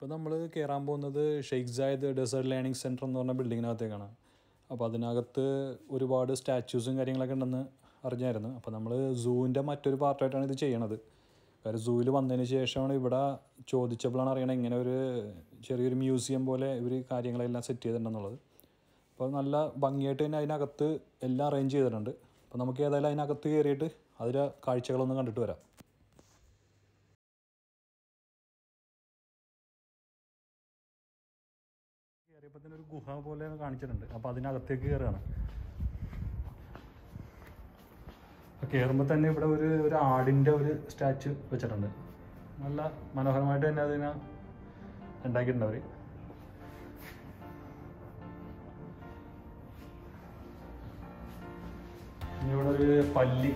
ഇപ്പോൾ നമ്മൾ കയറാൻ പോകുന്നത് Sheikh Zayed desert learning centre എന്ന് പറഞ്ഞ ബിൽഡിങ്ങിനകത്തേക്കാണ് അപ്പോൾ അതിനകത്ത് ഒരുപാട് സ്റ്റാച്യൂസും കാര്യങ്ങളൊക്കെ ഉണ്ടെന്ന് അറിഞ്ഞായിരുന്നു അപ്പോൾ നമ്മൾ സൂവിൻ്റെ മറ്റൊരു പാർട്ടായിട്ടാണ് ഇത് ചെയ്യണത് കാര്യം സൂവിൽ വന്നതിന് ശേഷമാണ് ഇവിടെ ചോദിച്ചപ്പോഴാണ് അറിയണത് ഇങ്ങനെ ഒരു ചെറിയൊരു മ്യൂസിയം പോലെ ഇവർ കാര്യങ്ങളെല്ലാം സെറ്റ് ചെയ്തിട്ടുണ്ടെന്നുള്ളത് അപ്പോൾ നല്ല ഭംഗിയായിട്ട് തന്നെ അതിനകത്ത് എല്ലാം അറേഞ്ച് ചെയ്തിട്ടുണ്ട് അപ്പോൾ നമുക്ക് ഏതായാലും അതിനകത്ത് കയറിയിട്ട് അതിലെ കാഴ്ചകളൊന്ന് കണ്ടിട്ട് വരാം കയറിയപ്പോൾ തന്നെ ഒരു ഗുഹ പോലെ കാണിച്ചിട്ടുണ്ട് അപ്പോൾ അതിനകത്തേക്ക് കയറുകയാണ് അപ്പോൾ കയറുമ്പോൾ തന്നെ ഇവിടെ ഒരു ഒരു ആടിൻ്റെ ഒരു സ്റ്റാച്ചു വെച്ചിട്ടുണ്ട് നല്ല മനോഹരമായിട്ട് തന്നെ അതിനെ ഉണ്ടാക്കിയിട്ടുണ്ട് അവർ ഇനി ഇവിടെ ഒരു പല്ലി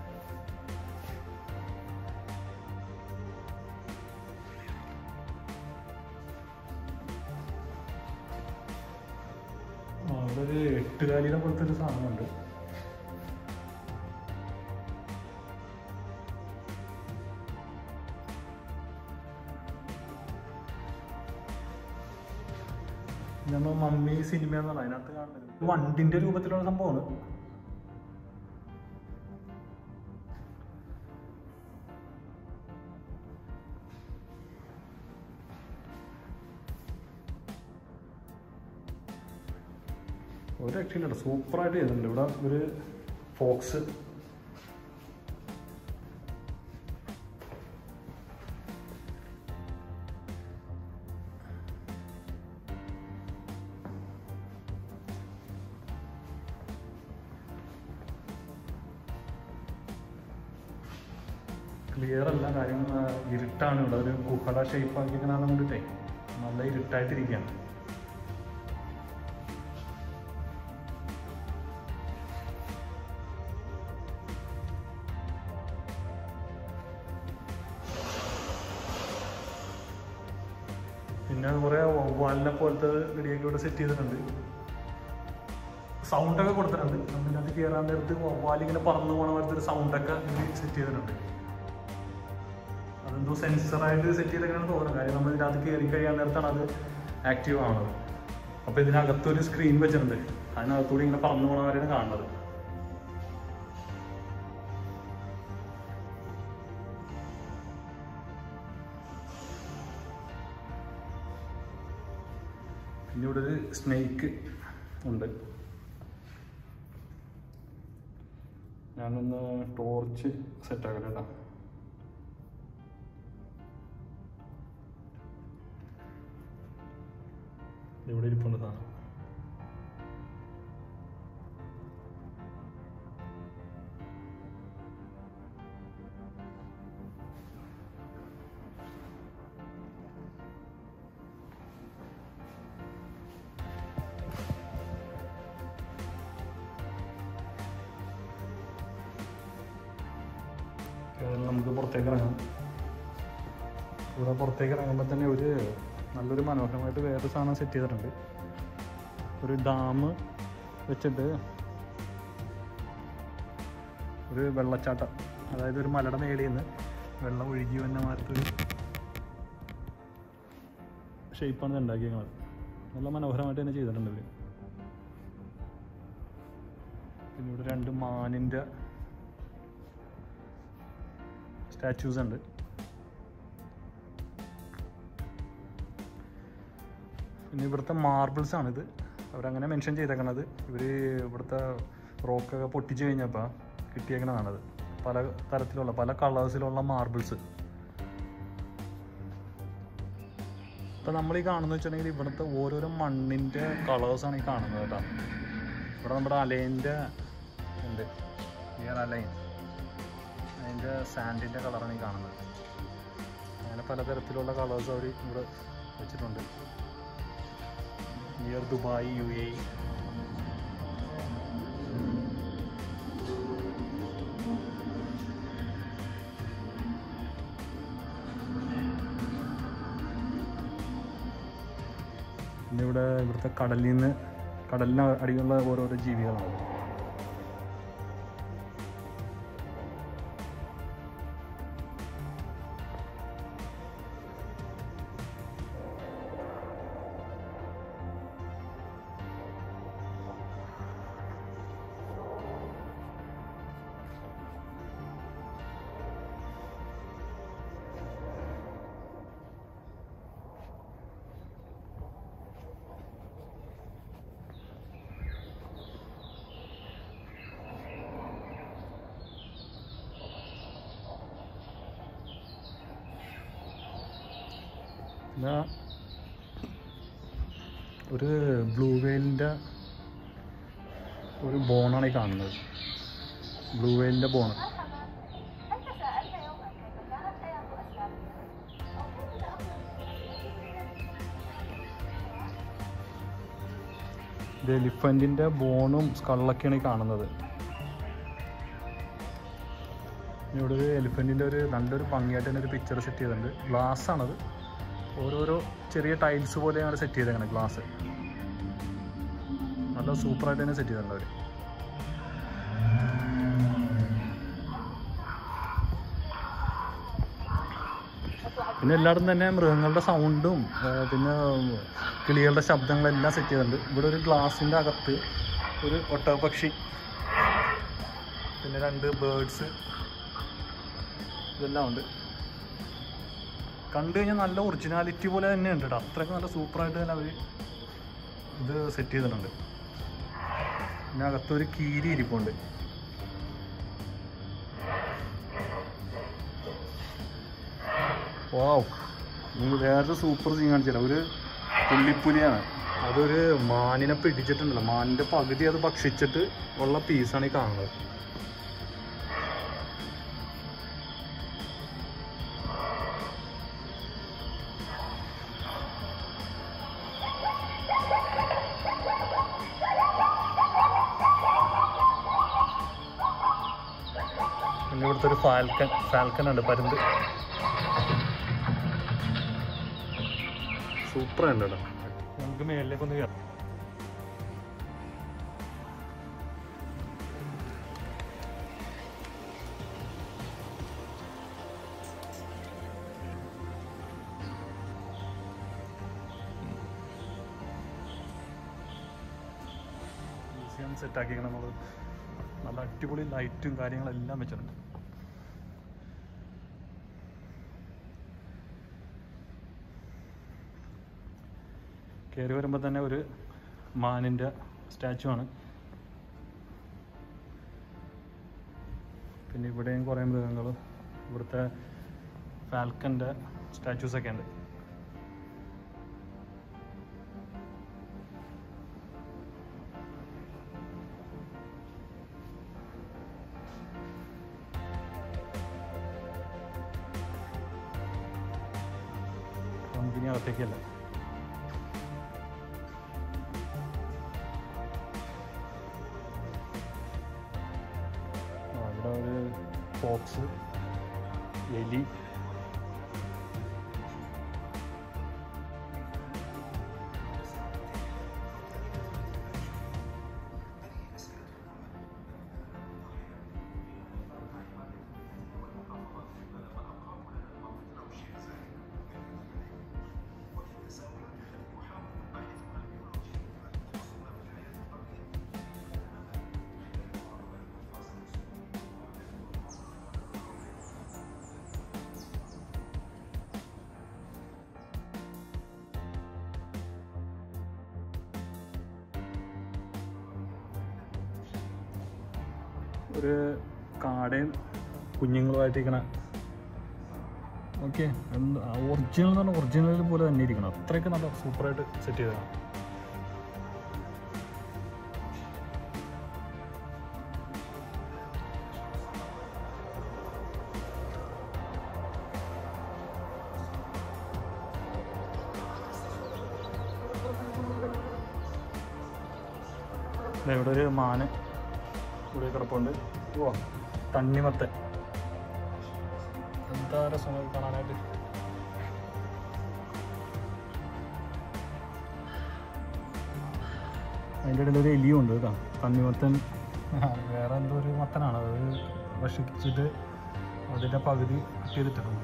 ആ, അവിടെ ഒരു എട്ടുകാലിനെ പോലത്തെ ഒരു സാധനമുണ്ട് നമ്മൾ മമ്മി സിനിമ എന്നാണ് അതിനകത്ത് കാണുന്നത് വണ്ടിന്റെ രൂപത്തിലുള്ള സംഭവമാണ് ഒരു രക്ഷയില്ല സൂപ്പറായിട്ട് ചെയ്തിട്ടുണ്ട് ഇവിടെ ഒരു ഫോക്സ് ക്ലിയർ അല്ല കാര്യം ആ, ഇരുട്ടാണ് ഇവിടെ ഒരു ഗുഹട ഷേപ്പ് ആക്കിയിരിക്കണ കൊണ്ടിട്ടേ നല്ല ഇരുട്ടായിട്ടിരിക്കുകയാണ് പിന്നെ കുറെ വവ്വാലിനെ പോലത്തെ റെഡിയാക്കി ഇവിടെ സെറ്റ് ചെയ്തിട്ടുണ്ട് സൗണ്ടൊക്കെ കൊടുത്തിട്ടുണ്ട് നമ്മളിനകത്ത് കയറാൻ നേരത്ത് വവ്വാലിങ്ങനെ പറന്നു പോണ പോലത്തെ ഒരു സൗണ്ടൊക്കെ ഇതിൽ സെറ്റ് ചെയ്തിട്ടുണ്ട് അതെന്തോ സെൻസറായിട്ട് സെറ്റ് ചെയ്തേക്കാണ് തോന്നുന്നത് കാര്യം നമ്മൾ ഇതിനകത്ത് കയറി കഴിയാൻ നേരത്താണ് അത് ആക്റ്റീവ് ആവുന്നത് അപ്പോൾ ഇതിനകത്തൊരു സ്ക്രീൻ വെച്ചിട്ടുണ്ട് അതിനകത്തൂടെ ഇങ്ങനെ പറന്നു പോണവരെയാണ് കാണുന്നത് പിന്നെ ഇവിടെ ഒരു സ്നേക്ക് ഉണ്ട് ഞാനൊന്ന് ടോർച്ച് സെറ്റ് ആക്കട്ടെ കേട്ടോ ഇവിടെ ഇരിപ്പുണ്ട് സാധനം ഏതായാലും നമുക്ക് പുറത്തേക്ക് ഇറങ്ങാം ഇവിടെ പുറത്തേക്ക് ഇറങ്ങുമ്പോൾ തന്നെ ഒരു നല്ലൊരു മനോഹരമായിട്ട് വേറൊരു സാധനം സെറ്റ് ചെയ്തിട്ടുണ്ട് ഒരു ഡാം വെച്ചിട്ട് ഒരു വെള്ളച്ചാട്ടം അതായത് ഒരു മലയുടെ മേളിൽ നിന്ന് വെള്ളം ഒഴുകി വന്ന മാറ്റൊരു ഷേപ്പാണ് ഇത് ഉണ്ടാക്കിയത് നല്ല മനോഹരമായിട്ട് തന്നെ ചെയ്തിട്ടുണ്ട് ഇവര് പിന്നെ ഇവിടെ രണ്ട് മാനിൻ്റെ സ്റ്റാച്യൂസ് ഉണ്ട് പിന്നെ ഇവിടുത്തെ മാർബിൾസ് ആണിത് അവരങ്ങനെ മെൻഷൻ ചെയ്തേക്കണത് ഇവർ ഇവിടുത്തെ റോക്കൊക്കെ പൊട്ടിച്ച് കഴിഞ്ഞപ്പോൾ കിട്ടിയേക്കണതാണത് പല തരത്തിലുള്ള പല കളേഴ്സിലുള്ള മാർബിൾസ് ഇപ്പം നമ്മൾ ഈ കാണുന്നത് വെച്ചിട്ടുണ്ടെങ്കിൽ ഇവിടുത്തെ ഓരോരോ മണ്ണിൻ്റെ കളേഴ്സാണ് ഈ കാണുന്നത് കേട്ടോ ഇവിടെ നമ്മുടെ അലൈൻ്റെ ഉണ്ട് നിയർ അലൈൻ അതിൻ്റെ സാൻഡിൻ്റെ കളറാണ് ഈ കാണുന്നത് അങ്ങനെ പലതരത്തിലുള്ള കളേഴ്സ് അവർ ഇവിടെ വെച്ചിട്ടുണ്ട് നിയർ ദുബായ് യു എ പിന്നെ ഇവിടെ ഇവിടുത്തെ കടലിൽ നിന്ന് കടലിന് അടിയിലുള്ള ഓരോരോ ജീവികളാണ് പിന്നെ ഒരു ബ്ലൂ വെയിലിൻ്റെ ഒരു ബോണാണ് ഈ കാണുന്നത് ബ്ലൂ വെയിലിൻ്റെ ബോൺ هل تساءلت يوما كيف كانت حياة أسلافنا؟ أو كيف تأكل ഇത് എലിഫൻറ്റിൻ്റെ ബോണും സ്കളൊക്കെയാണ് ഈ കാണുന്നത് ഇനി ഇവിടെ ഒരു എലിഫൻറ്റിൻ്റെ ഒരു നല്ലൊരു ഭംഗിയായിട്ട് തന്നെ ഒരു പിക്ചർ സെറ്റ് ചെയ്തിട്ടുണ്ട് ഗ്ലാസ് ആണത് ഓരോരോ ചെറിയ ടൈൽസ് പോലെയാണ് സെറ്റ് ചെയ്തേക്കുന്നത് ഗ്ലാസ് നല്ല സൂപ്പറായിട്ട് തന്നെ സെറ്റ് ചെയ്തിട്ടുണ്ട് അവർ പിന്നെ എല്ലായിടത്തും തന്നെ മൃഗങ്ങളുടെ സൗണ്ടും പിന്നെ കിളികളുടെ ശബ്ദങ്ങളെല്ലാം സെറ്റ് ചെയ്തിട്ടുണ്ട് ഇവിടെ ഒരു ഗ്ലാസിൻ്റെ അകത്ത് ഒരു ഒട്ടകപക്ഷി പിന്നെ രണ്ട് ബേർഡ്സ് ഇതെല്ലാം ഉണ്ട് കണ്ടു കഴിഞ്ഞാൽ നല്ല ഒറിജിനാലിറ്റി പോലെ തന്നെ ഉണ്ട് കേട്ടോ അത്രയ്ക്ക് നല്ല സൂപ്പറായിട്ട് തന്നെ അവർ ഇത് സെറ്റ് ചെയ്തിട്ടുണ്ട് പിന്നെ അകത്തൊരു കീരി ഇരിപ്പുണ്ട് വാവ് നിങ്ങൾ വേറൊരു സൂപ്പർ സീൻ കാണിച്ചില്ല ഒരു പുള്ളിപ്പുലിയാണ് അതൊരു മാനിനെ പിടിച്ചിട്ടുണ്ടല്ലോ മാനിൻ്റെ പകുതി അത് ഭക്ഷിച്ചിട്ട് ഉള്ള പീസാണ് ഈ കാണുന്നത് പിന്നെ ഇവിടുത്തെ ഒരു ഫാൽക്കൻ ഫാൽക്കൻ ഉണ്ട് പരുന്ത് സൂപ്പർ ഉണ്ട് കേട്ടോ നമുക്ക് മേളിലേക്ക് ഒന്ന് കയറാം മ്യൂസിയം സെറ്റാക്കിക്കണം നമ്മൾ നല്ല അടിപൊളി ലൈറ്റും കാര്യങ്ങളെല്ലാം വെച്ചിട്ടുണ്ട് കയറി വരുമ്പോൾ തന്നെ ഒരു മാനിൻ്റെ സ്റ്റാച്ചു ആണ് പിന്നെ ഇവിടെയും കുറേ മൃഗങ്ങൾ ഇവിടുത്തെ ഫാൽക്കൻ്റെ സ്റ്റാച്യൂസൊക്കെ ഉണ്ട് നമുക്കിനി അകത്തേക്കല്ല ആ, ഇവിടെ ഒരു ഫോക്സ് എലി ഒരു കാടയും കുഞ്ഞുങ്ങളുമായിട്ടിരിക്കണ ഓക്കെ ഒറിജിനൽ എന്ന് പറഞ്ഞാൽ ഒറിജിനൽ പോലെ തന്നെ ഇരിക്കണം അത്രയ്ക്ക് നല്ല സൂപ്പറായിട്ട് സെറ്റ് ചെയ്തതാണ് ദേ ഇവിടെ ഒരു മാന് ഇവിടെ കിടപ്പുണ്ട് ഓ തണ്ണിമത്തൻ എന്താ രസം ഇത് കാണാനായിട്ട് അതിൻ്റെ ഇടയിൽ ഒരു എലിയും ഉണ്ട് കേട്ടോ തണ്ണിമത്തൻ ആ, വേറെ എന്തോ ഒരു മത്തനാണ് അത് ഭക്ഷിച്ചിട്ട് അതിൻ്റെ പകുതി ചെയ്തിട്ടുണ്ട്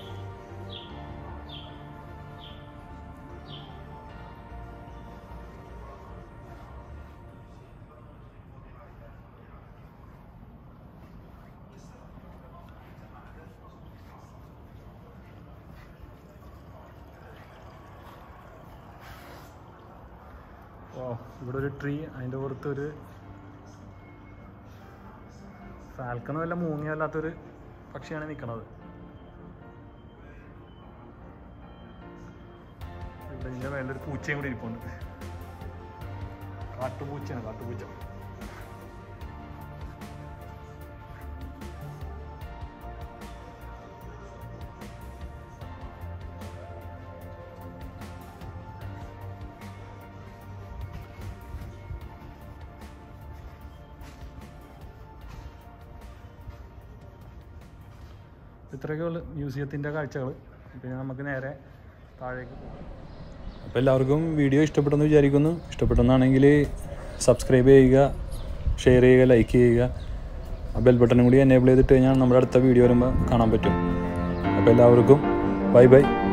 ഓ ഇവിടെ ഒരു ട്രീ അതിൻ്റെ പുറത്ത് ഒരു ഫാൽക്കണോ വല്ല മൂങ്ങിയല്ലാത്തൊരു പക്ഷിയാണ് നിൽക്കണത് ഇവിടെ ഇതിൻ്റെ മേലൊരു പൂച്ചയും കൂടി ഇരിപ്പുണ്ട് കാട്ടുപൂച്ചയാണ് കാട്ടുപൂച്ച ഇത്രയൊക്കെ ഉള്ളു മ്യൂസിയത്തിൻ്റെ കാഴ്ചകൾ പിന്നെ നമുക്ക് നേരെ താഴേക്ക് പോകാം അപ്പോൾ എല്ലാവർക്കും വീഡിയോ ഇഷ്ടപ്പെട്ടെന്ന് വിചാരിക്കുന്നു ഇഷ്ടപ്പെട്ടെന്നാണെങ്കിൽ സബ്സ്ക്രൈബ് ചെയ്യുക ഷെയർ ചെയ്യുക ലൈക്ക് ചെയ്യുക ആ ബെൽ ബട്ടണും കൂടി എനേബിൾ ചെയ്തിട്ട് കഴിഞ്ഞാൽ നമ്മുടെ അടുത്ത വീഡിയോ വരുമ്പോൾ കാണാൻ പറ്റും അപ്പോൾ എല്ലാവർക്കും ബൈ ബൈ